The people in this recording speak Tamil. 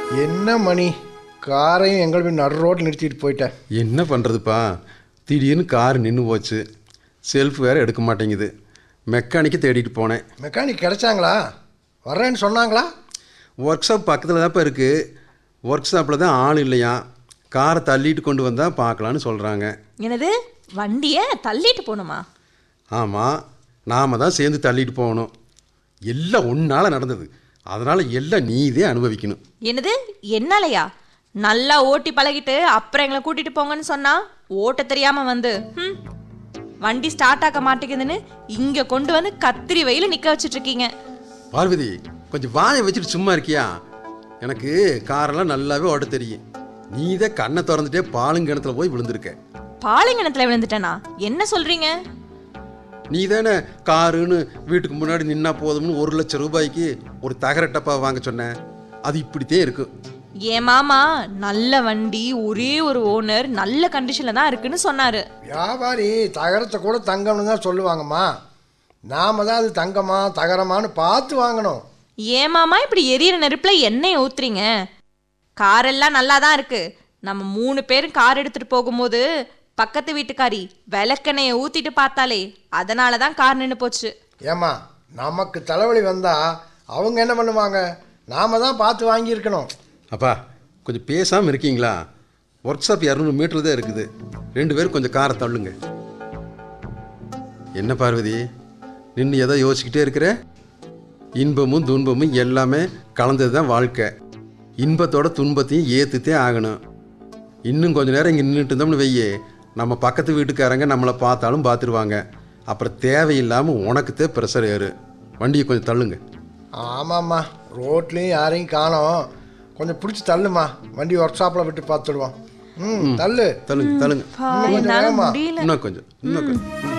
என்ன மணி காரையும் எங்கள் போய் நடு ரோட்டில் நிறுத்திட்டு போயிட்டேன் என்ன பண்ணுறதுப்பா திடீர்னு கார் நின்று போச்சு செல்ஃப் வேறு எடுக்க மாட்டேங்குது மெக்கானிக்கை தேடிட்டு போனேன் மெக்கானிக் கிடைச்சாங்களா வர்றேன்னு சொன்னாங்களா ஒர்க் ஷாப் பக்கத்தில் தான்ப்பா இருக்குது ஒர்க் ஷாப்பில் தான் ஆள் இல்லையா காரை தள்ளிட்டு கொண்டு வந்தால் பார்க்கலான்னு சொல்கிறாங்க என்னது வண்டியை தள்ளிட்டு போகணுமா ஆமாம் நாம் தான் சேர்ந்து தள்ளிட்டு போகணும் எல்லாம் ஒன்றால் நடந்தது அதனால் எல்லாம் நீதே அனுபவிக்கணும் என்னது என்னாலயா நல்லா ஓட்டி பழகிட்டு அப்புறம் எங்களை கூட்டிட்டு போங்கன்னு சொன்னா ஓட்ட தெரியாம வந்து ஹம், வண்டி ஸ்டார்ட் ஆக மாட்டேங்குதுன்னு இங்க கொண்டு வந்து கத்திரி வெயில நிக்க வச்சிட்டு இருக்கீங்க பார்வதி கொஞ்சம் வாயை வச்சுட்டு சும்மா இருக்கியா எனக்கு காரெல்லாம் நல்லாவே ஓட்ட தெரியும் நீதே கண்ணை திறந்துட்டே பாலுங்கிணத்துல போய் விழுந்திருக்க பாலைங்கணத்துல விழுந்துட்டேனா என்ன சொல்றீங்க நீ தானே காருன்னு வீட்டுக்கு முன்னாடி நின்னா போதும்னு ஒரு லட்சம் ரூபாய்க்கு ஒரு தகர டப்பா வாங்க சொன்ன அது இப்படித்தே இருக்கும் என் மாமா நல்ல வண்டி ஒரே ஒரு ஓனர் நல்ல கண்டிஷன்ல தான் இருக்குன்னு சொன்னாரு வியாபாரி தகரத்தை கூட தங்கம்னு தான் சொல்லுவாங்கம்மா நாம தான் அது தங்கமா தகரமான்னு பார்த்து வாங்கணும் ஏன் மாமா இப்படி எரியற நெருப்புல எண்ணெய் ஊத்துறீங்க காரெல்லாம் நல்லா தான் இருக்கு நம்ம மூணு பேரும் கார் எடுத்துட்டு போகும்போது பக்கத்து வீட்டுக்காரி விளக்கெண்ணெயை ஊத்திட்டு பார்த்தாலே அதனால தான் கார் நின்று போச்சு ஏம்மா நமக்கு தலைவலி வந்தா அவங்க என்ன பண்ணுவாங்க நாம தான் பார்த்து வாங்கியிருக்கணும் அப்பா கொஞ்சம் பேசாமல் இருக்கீங்களா ஒர்க் ஷாப் இரநூறு மீட்டர் தான் இருக்குது ரெண்டு பேரும் கொஞ்சம் காரை தள்ளுங்க என்ன பார்வதி நின்று ஏதோ யோசிச்சுக்கிட்டே இருக்கிற இன்பமும் துன்பமும் எல்லாமே கலந்தது தான் வாழ்க்கை இன்பத்தோட துன்பத்தையும் ஏற்றுத்தே ஆகணும் இன்னும் கொஞ்ச நேரம் இங்கே நின்றுட்டு இருந்தோம்னு வெய்யே நம்ம பக்கத்து வீட்டுக்காரங்க நம்மளை பார்த்தாலும் பார்த்துருவாங்க அப்புறம் தேவையில்லாமல் உனக்குத்தே ப்ரெஷர் ஏறு வண்டியை கொஞ்சம் தள்ளுங்க ஆமாம்மா ரோட்லேயும் யாரையும் காணோம் கொஞ்சம் பிடிச்சி தள்ளுமா வண்டி ஒர்க் ஷாப்பில் விட்டு பார்த்துடுவோம் ம் தள்ளு தள்ளுங்க தள்ளுங்க பா, இன்னும் கொஞ்சம் என்னால வேகமா. முடியல இன்னும் கொஞ்சம் இன்னும் கொஞ்சம் ம்.